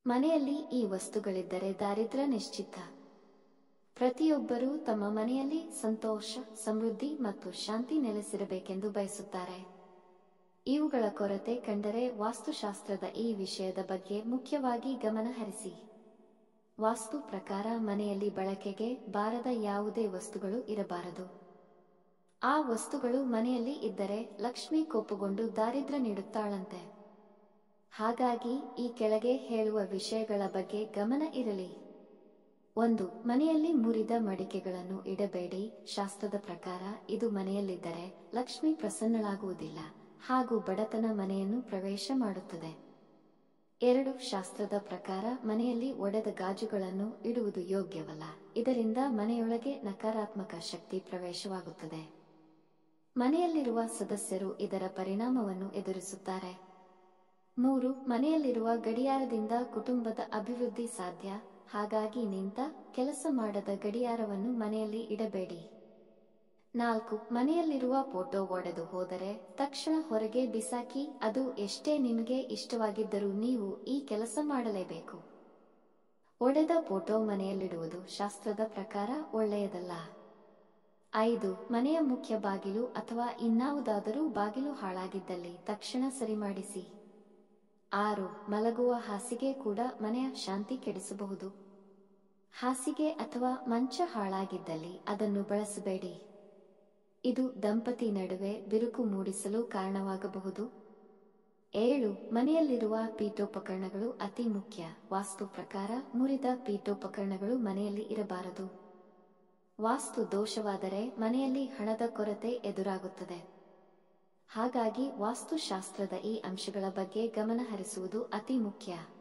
ಮನೆಯಲ್ಲಿ ಈ ವಸ್ತುಗಳಿದ್ದರೆ ದಾರಿದ್ರ್ಯ ನಿಶ್ಚಿತ ಪ್ರತಿಯೊಬ್ಬರೂ ತಮ್ಮ ಮನೆಯಲ್ಲಿ ಸಂತೋಷ ಸಮೃದ್ಧಿ ಮತ್ತು ಶಾಂತಿ ನೆಲೆಸಿರಬೇಕೆಂದು ಬಯಸುತ್ತಾರೆ ಇವುಗಳ ಕೊರತೆ ಕಂಡರೆ ವಾಸ್ತುಶಾಸ್ತ್ರದ ಈ ವಿಷಯದ ಬಗ್ಗೆ ಮುಖ್ಯವಾಗಿ ಗಮನ ಹರಿಸಿ ವಾಸ್ತು ಪ್ರಕಾರ ಮನೆಯಲ್ಲಿ ಬಳಕೆಗೆ ಬಾರದ ಯಾವುದೇ ವಸ್ತುಗಳು ಇರಬಾರದು ಆ ವಸ್ತುಗಳು ಮನೆಯಲ್ಲಿ ಇದ್ದರೆ ಲಕ್ಷ್ಮಿ ಕೋಪಗೊಂಡು ದಾರಿದ್ರ್ಯ ನೀಡುತ್ತಾಳಂತೆ ಹಾಗಾಗಿ ಈ ಕೆಳಗೆ ಹೇಳುವ ವಿಷಯಗಳ ಬಗ್ಗೆ ಗಮನ ಇರಲಿ ಒಂದು ಮನೆಯಲ್ಲಿ ಮುರಿದ ಮಡಿಕೆಗಳನ್ನು ಇಡಬೇಡಿ ಶಾಸ್ತ್ರದ ಪ್ರಕಾರ ಇದು ಮನೆಯಲ್ಲಿದ್ದರೆ ಲಕ್ಷ್ಮಿ ಪ್ರಸನ್ನಳಾಗುವುದಿಲ್ಲ ಹಾಗೂ ಬಡತನ ಮನೆಯನ್ನು ಪ್ರವೇಶ ಮಾಡುತ್ತದೆ ಎರಡು ಶಾಸ್ತ್ರದ ಪ್ರಕಾರ ಮನೆಯಲ್ಲಿ ಒಡೆದ ಗಾಜುಗಳನ್ನು ಇಡುವುದು ಯೋಗ್ಯವಲ್ಲ ಇದರಿಂದ ಮನೆಯೊಳಗೆ ನಕಾರಾತ್ಮಕ ಶಕ್ತಿ ಪ್ರವೇಶವಾಗುತ್ತದೆ ಮನೆಯಲ್ಲಿರುವ ಸದಸ್ಯರು ಇದರ ಪರಿಣಾಮವನ್ನು ಎದುರಿಸುತ್ತಾರೆ ಮೂರು ಮನೆಯಲ್ಲಿರುವ ಗಡಿಯಾರದಿಂದ ಕುಟುಂಬದ ಅಭಿವೃದ್ಧಿ ಸಾಧ್ಯ ಹಾಗಾಗಿ ನಿಂತ ಕೆಲಸ ಮಾಡದ ಗಡಿಯಾರವನ್ನು ಮನೆಯಲ್ಲಿ ಇಡಬೇಡಿ ನಾಲ್ಕು ಮನೆಯಲ್ಲಿರುವ ಫೋಟೋ ಒಡೆದು ಹೋದರೆ ತಕ್ಷಣ ಹೊರಗೆ ಬಿಸಾಕಿ ಅದು ಎಷ್ಟೇ ನಿಮಗೆ ಇಷ್ಟವಾಗಿದ್ದರೂ ನೀವು ಈ ಕೆಲಸ ಮಾಡಲೇಬೇಕು ಒಡೆದ ಫೋಟೋ ಮನೆಯಲ್ಲಿಡುವುದು ಶಾಸ್ತ್ರದ ಪ್ರಕಾರ ಒಳ್ಳೆಯದಲ್ಲ ಐದು ಮನೆಯ ಮುಖ್ಯ ಬಾಗಿಲು ಅಥವಾ ಇನ್ನಾವುದಾದರೂ ಬಾಗಿಲು ಹಾಳಾಗಿದ್ದಲ್ಲಿ ತಕ್ಷಣ ಸರಿ ಮಾಡಿಸಿ ಆರು ಮಲಗುವ ಹಾಸಿಗೆ ಕೂಡ ಮನೆಯ ಶಾಂತಿ ಕೆಡಿಸಬಹುದು ಹಾಸಿಗೆ ಅಥವಾ ಮಂಚ ಹಾಳಾಗಿದ್ದಲ್ಲಿ ಅದನ್ನು ಬಳಸಬೇಡಿ ಇದು ದಂಪತಿ ನಡುವೆ ಬಿರುಕು ಮೂಡಿಸಲು ಕಾರಣವಾಗಬಹುದು ಏಳು ಮನೆಯಲ್ಲಿರುವ ಪೀಠೋಪಕರಣಗಳು ಅತಿ ಮುಖ್ಯ ವಾಸ್ತು ಪ್ರಕಾರ ಮುರಿದ ಪೀಠೋಪಕರಣಗಳು ಮನೆಯಲ್ಲಿ ಇರಬಾರದು ವಾಸ್ತು ದೋಷವಾದರೆ ಮನೆಯಲ್ಲಿ ಹಣದ ಕೊರತೆ ಎದುರಾಗುತ್ತದೆ ಹಾಗಾಗಿ ವಾಸ್ತುಶಾಸ್ತ್ರದ ಈ ಅಂಶಗಳ ಬಗ್ಗೆ ಗಮನ ಹರಿಸುವುದು ಅತಿ ಮುಖ್ಯ